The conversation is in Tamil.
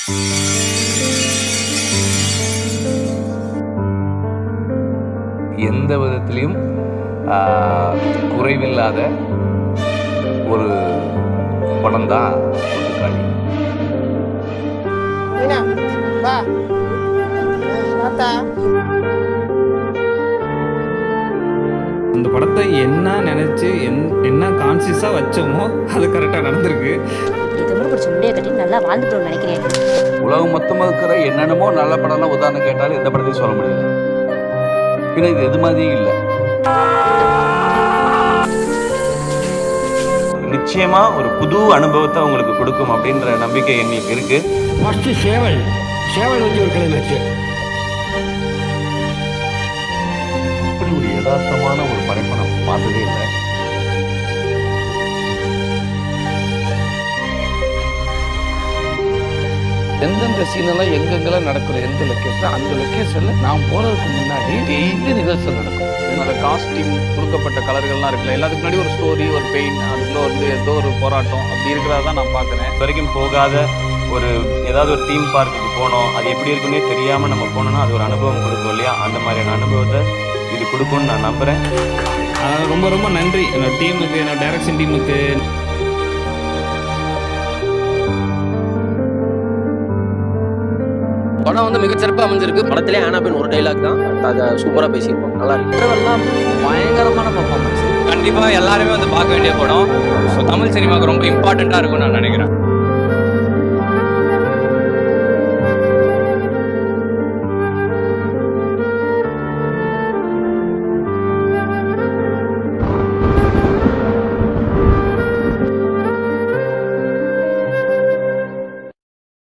எந்த விதத்திலையும் ஆஹ், குறைவில்லாத ஒரு படம் தான் கொட்டுக்காளி மீனா வா தாத்தா அந்த படத்தை என்ன நினைச்சு என் என்ன கான்சியஸாக வச்சோமோ அது கரெக்டாக நடந்திருக்கு இது முறை பிடிச்ச முடிய கட்டி நல்லா வாழ்ந்துட்டோம்னு நினைக்கிறேன் உலகம் மொத்தமாக இருக்கிற என்னென்னமோ நல்ல படம்லாம் உதாரணம் கேட்டாலும் எந்த படத்தையும் சொல்ல முடியல ஏன்னா இது எது மாதிரியும் இல்லை நிச்சயமா ஒரு புது அனுபவத்தை உங்களுக்கு கொடுக்கும் அப்படின்ற நம்பிக்கை எங்களுக்கு இருக்கு ஃபர்ஸ்ட் சேவல் சேவல் வச்சு ஒரு கிளைமேக்ஸ் இப்படி ஒரு யதார்த்தமான ஒரு படைப்பை நான் பார்த்ததே இல்லை எந்தெந்த சீனெல்லாம் எங்கெங்கெல்லாம் நடக்கிற எந்த லொக்கேஷன் அந்த லொக்கேஷனில் நான் போகிறதுக்கு முன்னாடி டெய்லி ரிஹர்சல் நடக்கும் என்னோட காஸ்டியூம் கொடுக்கப்பட்ட கலர்கள்லாம் இருக்குல்ல எல்லாத்துக்கு முன்னாடி ஒரு ஸ்டோரி ஒரு பெயின் அதுக்குள்ள வந்து ஏதோ ஒரு போராட்டம் அப்படி இருக்கிறதா தான் நான் பார்க்குறேன் இது வரைக்கும் போகாத ஒரு ஏதாவது ஒரு தீம் பார்க்குக்கு போனோம் அது எப்படி இருக்குன்னே தெரியாம நம்ம போனோம்னா அது ஒரு அனுபவம் கொடுக்கும் இல்லையா அந்த மாதிரியான அனுபவத்தை இது கொடுக்கும்னு நான் நம்புறேன் அஹ் ரொம்ப ரொம்ப நன்றி என்னோட டீமுக்கு என்னோட டைரக்ஷன் டீமுக்கு படம் வந்து மிகச்சிறப்பாக அமைஞ்சிருக்கு படத்திலே ஆனாபின் ஒரு டைலாக் தான் அதை சூப்பராக பேசியிருப்போம் நல்லா இருக்கு பயங்கரமான பர்ஃபார்மன்ஸ் கண்டிப்பாக எல்லாருமே வந்து பார்க்க வேண்டிய படம் ஸோ தமிழ் சினிமாவுக்கு ரொம்ப இம்பார்ட்டண்ட்டாக இருக்கும்னு நான் நினைக்கிறேன்